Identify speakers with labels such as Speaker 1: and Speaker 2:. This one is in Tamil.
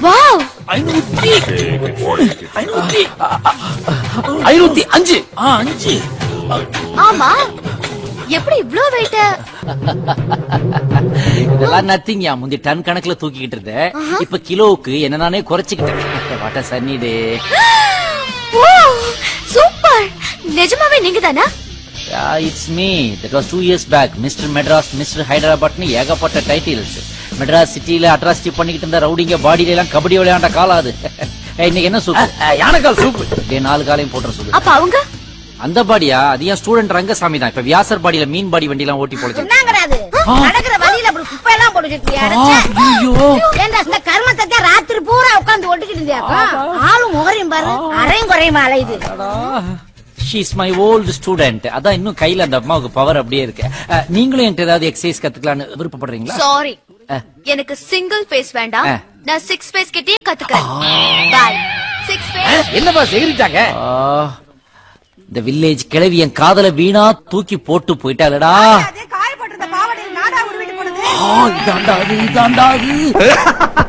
Speaker 1: வாவ்
Speaker 2: ஐநூத்தி ஐநூத்தி ஐநூத்தி அஞ்சு ஆ அஞ்சு
Speaker 1: ஆமா எப்படி இவ்ளோ வெயிட்
Speaker 2: இதெல்லாம் நத்திங் யா முந்தி டன் கணக்குல தூக்கிக்கிட்டு இருந்தேன் இப்ப கிலோவுக்கு என்ன நானே குறைச்சிக்கிட்டேன் வாட்ட சன்னி டே
Speaker 1: சூப்பர் நிஜமாவே நீங்க தானா
Speaker 2: it's me that was two years back mister Madras mister ஹைதராபாத்னு ஏகப்பட்ட டைட்டில்ஸ் மெட்ராஸ் சிட்டில அட்ராசிட்டி பண்ணிக்கிட்டு இருந்த ரவுடிங்க பாடியில எல்லாம் கபடி விளையாண்ட காலம் அது ஏய், இன்னைக்கு என்ன சூப் யானைக்கால் சூப் டே நாலு காலையும் போட்டுற சூப்
Speaker 1: அப்ப அவங்க
Speaker 2: அந்த பாடியா அது ஏன் ஸ்டூடெண்ட் ரங்கசாமி தான் இப்ப வியாசர் பாடியில மீன் பாடி வண்டி எல்லாம் ஓட்டி போடுச்சு
Speaker 3: என்னங்கடாது நடக்கிற வழியில அப்படி குப்பை எல்லாம் போட்டு வச்சிருக்கியா
Speaker 2: ஐயோ
Speaker 3: ஏண்டா இந்த கர்மத்தை தான் ராத்திரி பூரா உட்கார்ந்து ஒட்டிக்கிட்டு இருந்தியாக்கா ஆளும் முகரையும் பாரு அரையும் குறையும் அலையுது
Speaker 2: ஷீஸ் மை ஓல்டு ஸ்டூடெண்ட் அதான் இன்னும் கையில அந்த அம்மாவுக்கு பவர் அப்படியே இருக்கு அஹ், நீங்களும் என்கிட்ட ஏதாவது எக்ஸசைஸ் கத்துக்கலாம்னு விருப்பப்படுறீங்களா
Speaker 1: சாரி
Speaker 2: அஹ்.
Speaker 1: எனக்கு சிங்கிள் ஃபேஸ் வேண்டாம்
Speaker 2: அஹ்.
Speaker 1: நான் சிக்ஸ் ஃபேஸ் கிட்டே கத்துக்கிறேன் பாய் சிக்ஸ் ஃபேஸ்
Speaker 2: என்னப்பா செகிரிட்டாங்க இந்த வில்லேஜ் கிழவி என் காதல வீணா தூக்கி போட்டு போயிட்டாளடா
Speaker 3: காயப்பட்டிருந்த பாவடையில் நாடா உருவிட்டு போனது
Speaker 2: இதாண்டா அது இதாண்டா அது